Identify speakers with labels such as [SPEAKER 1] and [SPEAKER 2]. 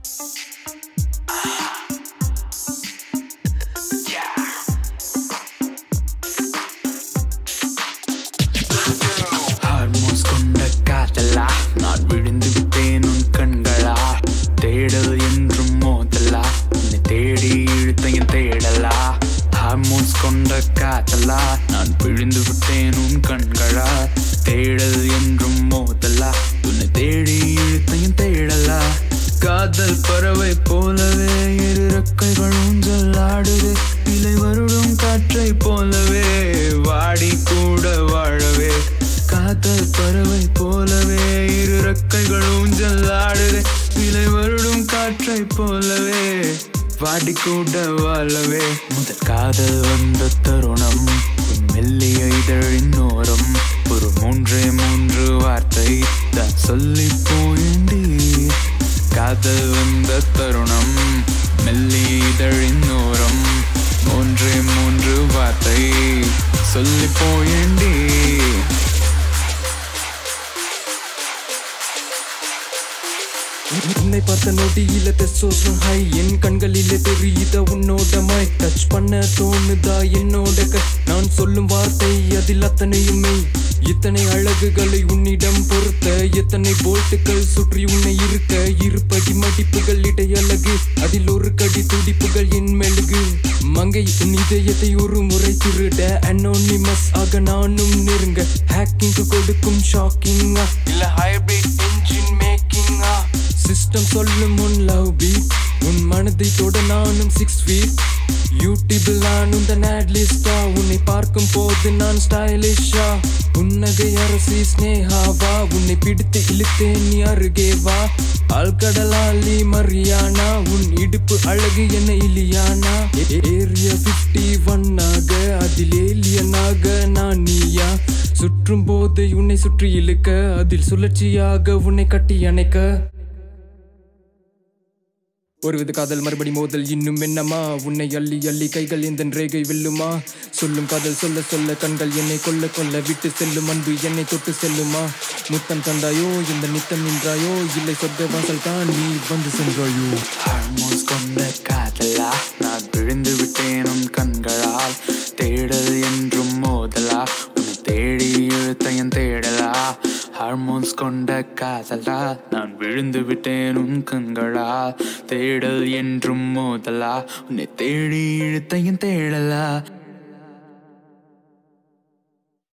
[SPEAKER 1] hormones கொண்ட காதலா நான் விழுந்து விட்டேன் உன் கண்களா தேடல் என்றும் மோதலா உன்னை தேடி இழுத்த என் தேடலா ஹார்மோன்ஸ் கொண்ட காதலா நான் விழுந்து விட்டேன் உன் கண்களா தேடல் என்றும் மோதலா உன்னை தேடி இழுத்த என் தேடலா காதல் பறவை போலவே இரு ரெக்கைகள் ஊஞ்சல் ஆடுது இலை வருடும் காற்றை போலவே வாடி கூட வாழவே காதல் பறவை போலவே இரு ரெக்கைகள் ஊஞ்சல் ஆடுது இலை வருடும் காற்றை போலவே வாடி கூட வாழவே முதல் காதல் வந்த தருணம் உன் மெல்லிய இதழின் ஓரம் ஒரு மூன்றே மூன்று வார்த்தை தான் சொல்லி போயண்டி காதல் வந்த தருணம் மெல்லி இதழின் ஓரம் மூன்றே மூன்று வார்த்தை சொல்லி போயண்டி
[SPEAKER 2] உன்னை பார்த்த நொடியில தெசோசம் ஹை என் கண்களிலே தெரியுத உன்னோட மை டச் பண்ண தோணுதா என்னோட கை நான் சொல்லும் வார்த்தை அதில் அத்தனையுமே இத்தனை அழகுகளை உன்னிடம் பொறுத்த எத்தனை போல்ட்டுகள் சுற்றி உன்னை இருக்க இருப்படி மடிப்புகள் இடையழகு அதில் ஒரு கடி துடிப்புகள் என் மெழுகு மங்கை உன் இதயத்தை ஒரு முறை திருட அனோனிமஸ் ஆக நானும் நெருங்க ஹேக்கிங்க்கு கொடுக்கும் ஷாக்கிங்கா இல்ல ஹைபிரிட் என்ஜின் மேக்கிங்கா சிஸ்டம் சொல்லும் உன் லவ் பீட் உன் மனதை தொட நானும் சிக்ஸ் ஃபீட் யூடியூபில் நான் உந்தன் ஆட் லிஸ்டா உன்னை பார்க்கும் போது நான் ஸ்டைலிஷா புன்னகை அரசி ஸ்னேகாவா உன்னை பிடித்து இழுத்தேன் நீ அருகே வா ஆழ்கடலாலி மரியானா உன் இடுப்பு அழகு என்ன இலியானா ஏரியா பிப்டி ஒன்னாக அதில் ஏலியனாக நான் நீயா சுற்றும் போது உன்னை சுற்றி இழுக்க அதில் சுழற்சியாக உன்னை கட்டி அணைக்க ஒருவித காதல் மறுபடி மோதல் இன்னும் என்னமா உன்னை அள்ளி அள்ளி கைகள் எந்த ரேகை வெல்லுமா சொல்லும் காதல் சொல்ல சொல்ல கண்கள் என்னை கொல்ல கொல்ல விட்டு செல்லும் அன்பு என்னை தொட்டு செல்லுமா முத்தம் தந்தாயோ இந்த நித்தம் நின்றாயோ இல்லை சொர்க்க வாசல் தான் நீ வந்து சென்றாயோ
[SPEAKER 1] ஹார்மோன்ஸ் கொண்ட காதலா நான் விழுந்து விட்டேன் உன் கண்களால் தேடல் என்றும் மோதலா உன்னை தேடி இழுத்த என் தேடலா ஹார்மோன்ஸ் கொண்ட காதலா நான் விழுந்து விட்டேன் உன் கண்களால் தேடல் என்றும் மோதலா உன்னை தேடி இழுத்த என் தேடலா